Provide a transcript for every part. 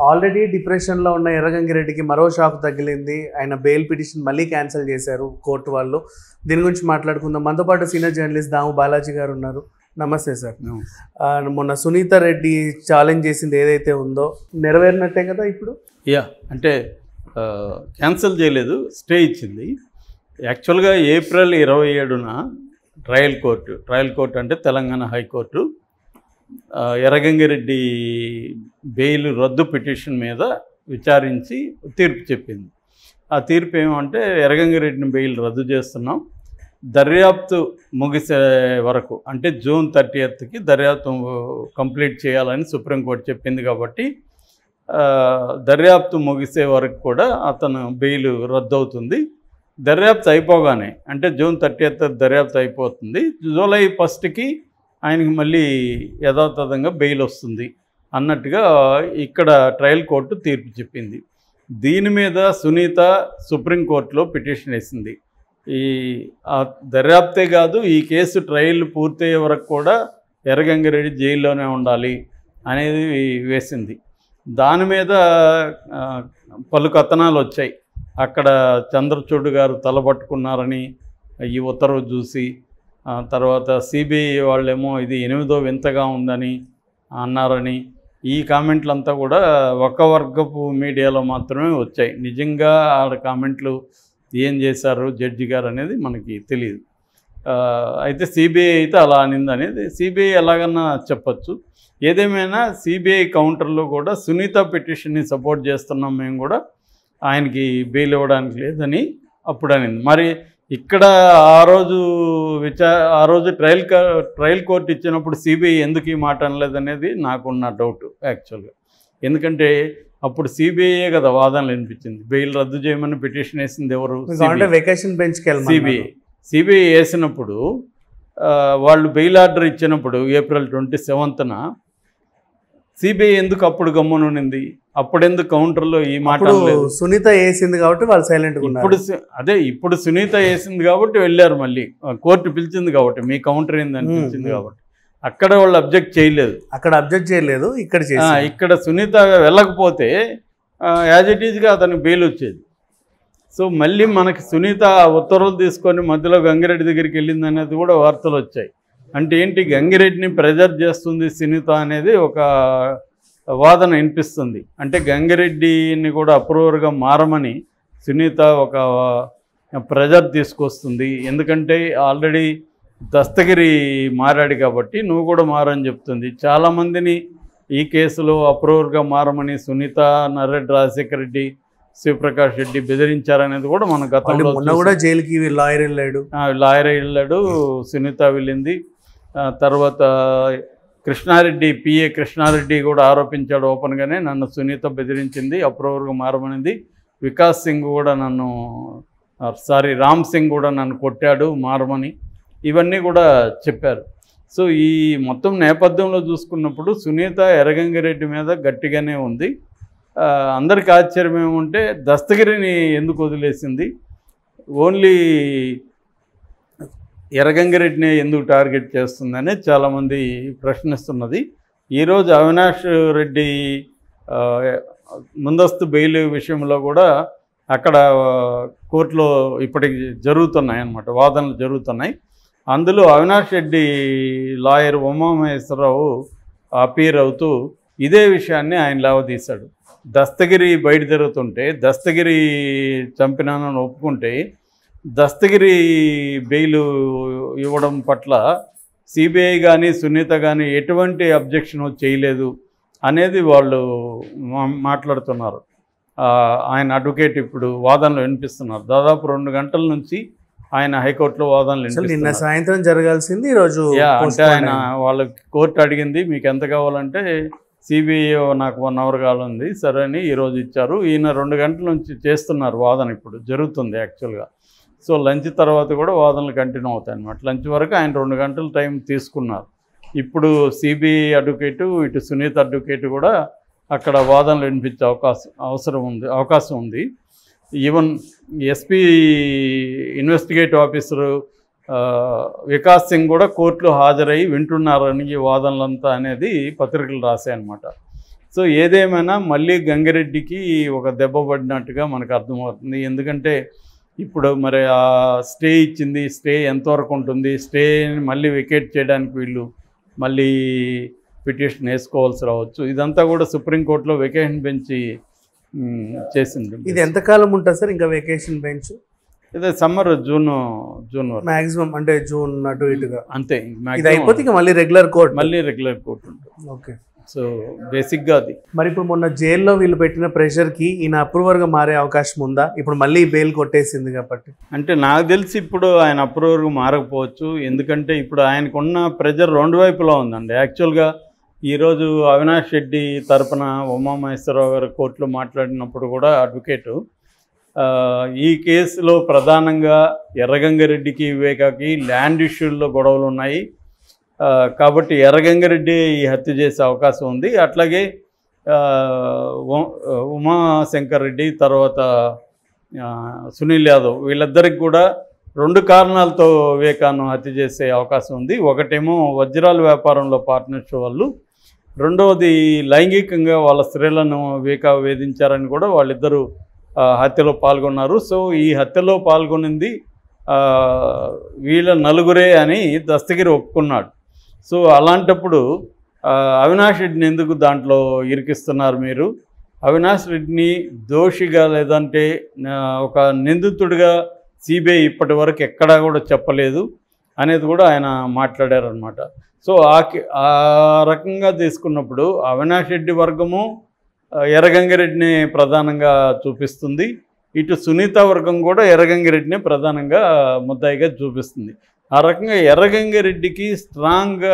Already డిప్రెషన్లో ఉన్న ఎర్రగంగిరెడ్డికి మరో షాక్ తగిలింది ఆయన బెయిల్ పిటిషన్ మళ్ళీ క్యాన్సిల్ చేశారు కోర్టు వాళ్ళు దీని గురించి మాట్లాడుకుందాం మనతో పాటు సీనియర్ జర్నలిస్ట్ దాము బాలాజీ గారు ఉన్నారు నమస్తే సార్ ఆ, మొన్న సునీత రెడ్డి ఛాలెంజ్ చేసింది ఏదైతే ఉందో నెరవేరినట్టే కదా ఇప్పుడు యా అంటే ఆ, క్యాన్సిల్ చేయలేదు స్టే ఇచ్చింది యాక్చువల్గా ఏప్రిల్ ఇరవై ఏడున ట్రయల్ కోర్టు ట్రయల్ కోర్టు అంటే తెలంగాణ హైకోర్టు ఆ, ఎర్రగంగిరెడ్డి బెయిల్ రద్దు పిటిషన్ మీద విచారించి తీర్పు చెప్పింది ఆ తీర్పు ఏమంటే ఎర్రగంగిరెడ్డిని బెయిల్ రద్దు చేస్తున్నాం దర్యాప్తు ముగిసే వరకు అంటే జూన్ థర్టీ ఎత్కి దర్యాప్తు కంప్లీట్ చేయాలని సుప్రీంకోర్టు చెప్పింది కాబట్టి ఆ, దర్యాప్తు ముగిసే వరకు కూడా అతను బెయిల్ రద్దు అవుతుంది దర్యాప్తు అయిపోగానే అంటే జూన్ థర్టీ దర్యాప్తు అయిపోతుంది జూలై ఫస్ట్కి ఆయనకి మళ్ళీ యథాతథంగా బెయిల్ వస్తుంది అన్నట్టుగా ఇక్కడ ట్రయల్ కోర్టు తీర్పు చెప్పింది దీని మీద సునీత సుప్రీంకోర్టులో పిటిషన్ వేసింది ఈ ఆ దర్యాప్తే కాదు ఈ కేసు ట్రయల్ పూర్తయ్యే వరకు కూడా ఎర్రగంగిరెడ్డి జైల్లోనే ఉండాలి అనేది వేసింది దాని మీద ఆ, పలు కథనాలు వచ్చాయి అక్కడ చంద్రచూడ్ గారు తలపట్టుకున్నారని ఈ ఉత్తర్వు చూసి ఆ తర్వాత సిబిఐ వాళ్ళేమో ఇది ఎనిమిదో వింతగా ఉందని అన్నారని ఈ కామెంట్లంతా కూడా ఒక వర్గపు మీడియాలో మాత్రమే వచ్చాయి నిజంగా ఆడ కామెంట్లు ఏం చేశారు జడ్జి గారు అనేది మనకి తెలియదు ఆ, అయితే సిబిఐ అయితే అలా అనింది అనేది సిబిఐ ఎలాగన్నా చెప్పచ్చు ఏదేమైనా సిబిఐ కౌంటర్లో కూడా సునీత పిటిషన్ని సపోర్ట్ చేస్తున్నాం మేము కూడా ఆయనకి బెయిల్ ఇవ్వడానికి లేదని అప్పుడు అనింది మరి ఇక్కడ ఆ రోజు విచా ఆ రోజు ట్రయల్ క- ట్రయల్ కోర్టు ఇచ్చినప్పుడు సిబిఐ ఎందుకు ఈ మాట అనలేదనేది నాకున్న డౌట్ యాక్చువల్గా ఎందుకంటే అప్పుడు సిబిఐయే కదా వాదనలు వినిపించింది బెయిల్ రద్దు చేయమని పిటిషన్ వేసింది ఎవరు అంటే వెకేషన్ బెంచ్కి వెళ్ళి సిబిఐ సిబిఐ వేసినప్పుడు ఆ, వాళ్ళు బెయిల్ ఆర్డర్ ఇచ్చినప్పుడు ఏప్రిల్ ట్వంటీ సెవెంత్న సిబిఐ ఎందుకు అప్పుడు గమ్మునుండింది అప్పుడెందుకు కౌంటర్లో ఈ మాట అప్పుడు అనలేదు సునీత వేసింది కాబట్టి వాళ్ళు సైలెంట్ గా ఇప్పుడు ఉన్నారు సు- అదే ఇప్పుడు సునీత వేసింది కాబట్టి వెళ్ళారు మళ్ళీ ఆ, కోర్టు పిలిచింది కాబట్టి మీ కౌంటర్ ఏందని మ్మ్, పిలిచింది మ్మ్. కాబట్టి అక్కడ వాళ్ళు అబ్జెక్ట్ చేయలేదు అక్కడ అబ్జెక్ట్ చేయలేదు ఇక్కడ ఆ, చేసి ఇక్కడ సునీత వెళ్ళకపోతే యాజ్ ఇట్ ఈజ్గా అతనికి బెయిల్ వచ్చేది సో మళ్ళీ మనకి సునీత ఆ ఉత్తర్వులు తీసుకొని మధ్యలో గంగిరెడ్డి దగ్గరికి వెళ్ళింది అనేది కూడా వార్తలు వచ్చాయి అంటే ఏంటి గంగిరెడ్డిని ప్రెజర్ చేస్తుంది సునీత అనేది ఒక వాదన వినిపిస్తుంది అంటే గంగిరెడ్డిని కూడా అప్రూవర్గా మారమని సునీత ఒక ప్రెజర్ తీసుకొస్తుంది ఎందుకంటే ఆల్రెడీ దస్తగిరి మారాడు కాబట్టి నువ్వు కూడా మారని చెప్తుంది చాలామందిని ఈ కేసులో అప్రూవర్గా మారమని సునీత నర్రెడ్డి రాజశేఖర రెడ్డి శివప్రకాష్ రెడ్డి బెదిరించారనేది కూడా మన మళ్ళీ గతంలో మొన్న కూడా జైలుకి లాయర్ వెళ్ళాడు ఆ, లాయర్ వెళ్ళాడు సునీత వెళ్ళింది ఆ, తర్వాత కృష్ణారెడ్డి పిఏ కృష్ణారెడ్డి కూడా ఆరోపించాడు ఓపెన్గానే నన్ను సునీత బెదిరించింది అప్రూవర్గా మారమనింది వికాస్ సింగ్ కూడా నన్ను సారీ రామ్ సింగ్ కూడా నన్ను కొట్టాడు మారమని ఇవన్నీ కూడా చెప్పారు సో ఈ మొత్తం నేపథ్యంలో చూసుకున్నప్పుడు సునీత ఎర్రగంగిరెడ్డి మీద గట్టిగానే ఉంది ఆ, అందరికి ఆశ్చర్యం ఏమంటే దస్తగిరిని ఎందుకు వదిలేసింది ఓన్లీ ఎర్రగంగిరెడ్డిని ఎందుకు టార్గెట్ చేస్తుందని చాలామంది ప్రశ్నిస్తున్నది ఈరోజు అవినాష్ రెడ్డి ఆ, ముందస్తు బెయిల్ విషయంలో కూడా అక్కడ ఆ, కోర్టులో ఇప్పటికి జరుగుతున్నాయి అన్నమాట వాదనలు జరుగుతున్నాయి అందులో అవినాష్ రెడ్డి లాయర్ ఉమామహేశ్వరరావు అపీర్ అవుతూ ఇదే విషయాన్ని ఆయన లేవదీశాడు దస్తగిరి బయట తిరుగుతుంటే దస్తగిరి చంపినానని ఒప్పుకుంటే దస్తగిరి బెయిల్ ఇవ్వడం పట్ల సిబిఐ కానీ సునీత కానీ ఎటువంటి అబ్జెక్షన్ చేయలేదు అనేది వాళ్ళు మా- మాట్లాడుతున్నారు ఆ, ఆయన అడ్వకేట్ ఇప్పుడు వాదనలు వినిపిస్తున్నారు దాదాపు రెండు గంటల నుంచి ఆయన హైకోర్టులో వాదనలు అసలు నిన్న వినిపిస్తున్నారు సాయంత్రం జరగాల్సింది ఈ రోజు యా అంటే postpone ఆయన అయింది. వాళ్ళకి కోర్టు అడిగింది మీకు ఎంత కావాలంటే సిబిఐ నాకు వన్ అవర్ కావాలంది సరే అని ఈరోజు ఇచ్చారు ఈయన రెండు గంటల నుంచి చేస్తున్నారు వాదన ఇప్పుడు జరుగుతుంది యాక్చువల్గా సో లంచ్ తర్వాత కూడా వాదనలు కంటిన్యూ అవుతాయి అన్నమాట లంచ్ వరకు ఆయన రెండు గంటల టైం తీసుకున్నారు ఇప్పుడు సిబిఐ అడ్వకేటు ఇటు సునీత్ అడ్వకేట్ కూడా అక్కడ వాదనలు వినిపించే అవకాశం అవసరం ఉంది అవకాశం ఉంది ఈవెన్ ఎస్పీ ఇన్వెస్టిగేటివ్ ఆఫీసరు ఆ, వికాస్ సింగ్ కూడా కోర్టులో హాజరై వింటున్నారని ఈ వాదనలంతా అనేది పత్రికలు రాశాయన్నమాట సో ఏదేమైనా మళ్ళీ గంగిరెడ్డికి ఒక దెబ్బ పడినట్టుగా మనకు అర్థమవుతుంది ఎందుకంటే ఇప్పుడు మరి ఆ స్టే ఇచ్చింది స్టే ఎంతవరకు ఉంటుంది స్టేని మళ్ళీ వికెట్ చేయడానికి వీళ్ళు మళ్ళీ పిటిషన్ వేసుకోవాల్సి రావచ్చు ఇదంతా కూడా సుప్రీంకోర్టులో వెకేషన్ బెంచ్ మ్, చేసింది ఇది ఎంతకాలం ఉంటుంది సార్ ఇంకా వెకేషన్ బెంచ్ ఇదే సమ్మర్ జూన్ జూన్ వరకు మాక్సిమం అంటే జూన్ అటు ఇటుగా అంతే ఇది maximum అయిపోతే ఇంకా మళ్ళీ రెగ్యులర్ కోర్ట్ మళ్ళీ రెగ్యులర్ కోర్టు ఉంటుంది ఓకే సో బేసిక్గా అది మరి ఇప్పుడు మొన్న జైల్లో వీళ్ళు పెట్టిన ప్రెషర్ కి ఈయన అప్రూవర్ గా మారే అవకాశం ఉందా ఇప్పుడు మళ్ళీ బెయిల్ కొట్టేసింది కాబట్టి అంటే నాకు తెలిసి ఇప్పుడు ఆయన అప్రూవర్గా మారకపోవచ్చు ఎందుకంటే ఇప్పుడు ఆయనకున్న ప్రెజర్ రెండు వైపులా ఉందండి యాక్చువల్గా ఈరోజు అవినాష్ రెడ్డి తరపున ఉమామహేశ్వరరావు గారు కోర్టులో మాట్లాడినప్పుడు కూడా అడ్వకేటు ఆ, ఈ కేసులో ప్రధానంగా ఎర్రగంగారెడ్డికి వివేకాకి ల్యాండ్ ఇష్యూల్లో గొడవలు ఉన్నాయి ఆ, కాబట్టి ఎర్రగంగారెడ్డి ఈ హత్య చేసే అవకాశం ఉంది అట్లాగే ఆ, ఉ- ఉమాశంకర్ రెడ్డి తర్వాత ఆ, సునీల్ యాదవ్ వీళ్ళిద్దరికి కూడా రెండు కారణాలతో వివేకాను హత్య చేసే అవకాశం ఉంది ఒకటేమో వజ్రాల వ్యాపారంలో పార్ట్నర్షిప్ వాళ్ళు రెండవది లైంగికంగా వాళ్ళ స్త్రీలను వివేక వేధించారని కూడా వాళ్ళిద్దరూ ఆ, హత్యలో పాల్గొన్నారు సో ఈ హత్యలో పాల్గొనింది ఆ, వీళ్ళ నలుగురే అని దస్తగిరి ఒప్పుకున్నాడు సో అలాంటప్పుడు ఆ, అవినాష్ రెడ్డిని ఎందుకు దాంట్లో ఇరికిస్తున్నారు మీరు అవినాష్ రెడ్డిని దోషిగా లేదంటే ఆ, ఒక నిందితుడిగా సిబిఐ ఇప్పటి వరకు ఎక్కడా కూడా చెప్పలేదు అనేది కూడా ఆయన మాట్లాడారనమాట సో ఆ కి- ఆ రకంగా తీసుకున్నప్పుడు అవినాష్ రెడ్డి వర్గము ఆ, ఎర్రగంగిరెడ్డిని ప్రధానంగా చూపిస్తుంది ఇటు సునీత వర్గం కూడా ఎర్రగంగిరెడ్డిని ప్రధానంగా ముద్దాయిగా చూపిస్తుంది ఆ రకంగా ఎర్రగంగిరెడ్డికి స్ట్రాంగ్గా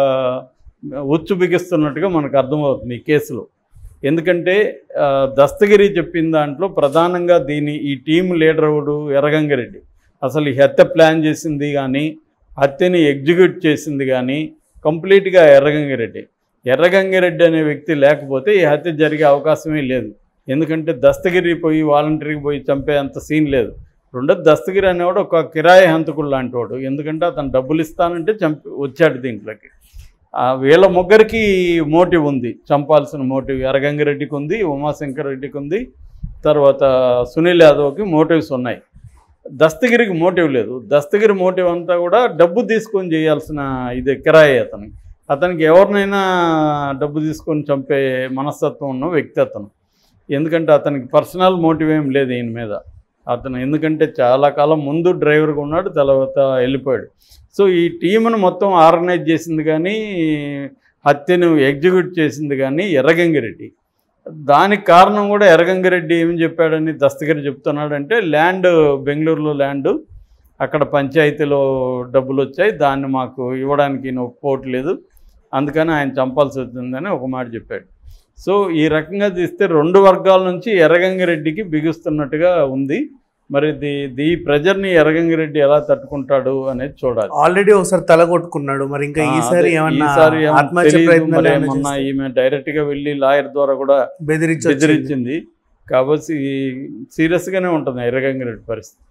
ఉచ్చు బిగిస్తున్నట్టుగా మనకు అర్థమవుతుంది ఈ కేసులో ఎందుకంటే ఆ, దస్తగిరి చెప్పిన దాంట్లో ప్రధానంగా దీని ఈ టీం లీడర్ ఎవడు ఎర్రగంగిరెడ్డి అసలు ఈ హత్య ప్లాన్ చేసింది కానీ హత్యని ఎగ్జిక్యూట్ చేసింది కానీ కంప్లీట్గా ఎర్రగంగిరెడ్డి ఎర్రగంగిరెడ్డి అనే వ్యక్తి లేకపోతే ఈ హత్య జరిగే అవకాశమే లేదు ఎందుకంటే దస్తగిరి పోయి వాలంటరీకి పోయి చంపే అంత సీన్ లేదు రెండోది దస్తగిరి అనేవాడు ఒక కిరాయి హంతకుడు లాంటి వాడు ఎందుకంటే అతను డబ్బులు ఇస్తానంటే చంపి వచ్చాడు దీంట్లోకి ఆ వీళ్ళ ముగ్గురికి మోటివ్ ఉంది చంపాల్సిన మోటివ్ ఎర్రగంగిరెడ్డికి ఉంది ఉమాశంకర్ రెడ్డికి ఉంది తర్వాత సునీల్ యాదవ్కి మోటివ్స్ ఉన్నాయి దస్తగిరికి మోటివ్ లేదు దస్తగిరి మోటివ్ అంతా కూడా డబ్బు తీసుకొని చేయాల్సిన ఇది కిరాయి అతనికి అతనికి ఎవరినైనా డబ్బు తీసుకొని చంపే మనస్తత్వం ఉన్న వ్యక్తి అతను ఎందుకంటే అతనికి పర్సనల్ మోటివ్ ఏం లేదు ఈయన మీద అతను ఎందుకంటే చాలా కాలం ముందు డ్రైవర్గా ఉన్నాడు తర్వాత వెళ్ళిపోయాడు సో ఈ టీమును మొత్తం ఆర్గనైజ్ చేసింది కానీ హత్యను ఎగ్జిక్యూట్ చేసింది కానీ ఎర్రగంగిరెడ్డి దానికి కారణం కూడా ఎర్రగంగిరెడ్డి ఏం చెప్పాడని దస్తగిరి చెప్తున్నాడంటే ల్యాండ్ బెంగళూరులో ల్యాండ్ అక్కడ పంచాయతీలో డబ్బులు వచ్చాయి దాన్ని మాకు ఇవ్వడానికి ఈయన ఒప్పుకోవట్లేదు అందుకని ఆయన చంపాల్సి వచ్చిందని ఒక మాట చెప్పాడు సో ఈ రకంగా తీస్తే రెండు వర్గాల నుంచి ఎర్రగంగిరెడ్డికి బిగుస్తున్నట్టుగా ఉంది మరి దీ దీ ప్రెజర్ని ఎర్రగంగిరెడ్డి ఎలా తట్టుకుంటాడు అనేది చూడాలి ఆల్రెడీ ఒకసారి తల కొట్టుకున్నాడు మరి ఇంకా ఆ, ఈసారి అదే, ఏమన్నా ఈసారి ఏమో ఆత్మహత్య తెలీదు, ప్రయత్నాలు మరి ఏమన్నా ఏమన్నా చేస్తే ఈమె డైరెక్ట్గా వెళ్ళి లాయర్ ద్వారా కూడా బెదిరించి వచ్చింది. బెదిరించింది కాబట్టి సీరియస్గానే ఉంటుంది ఎర్రగంగిరెడ్డి పరిస్థితి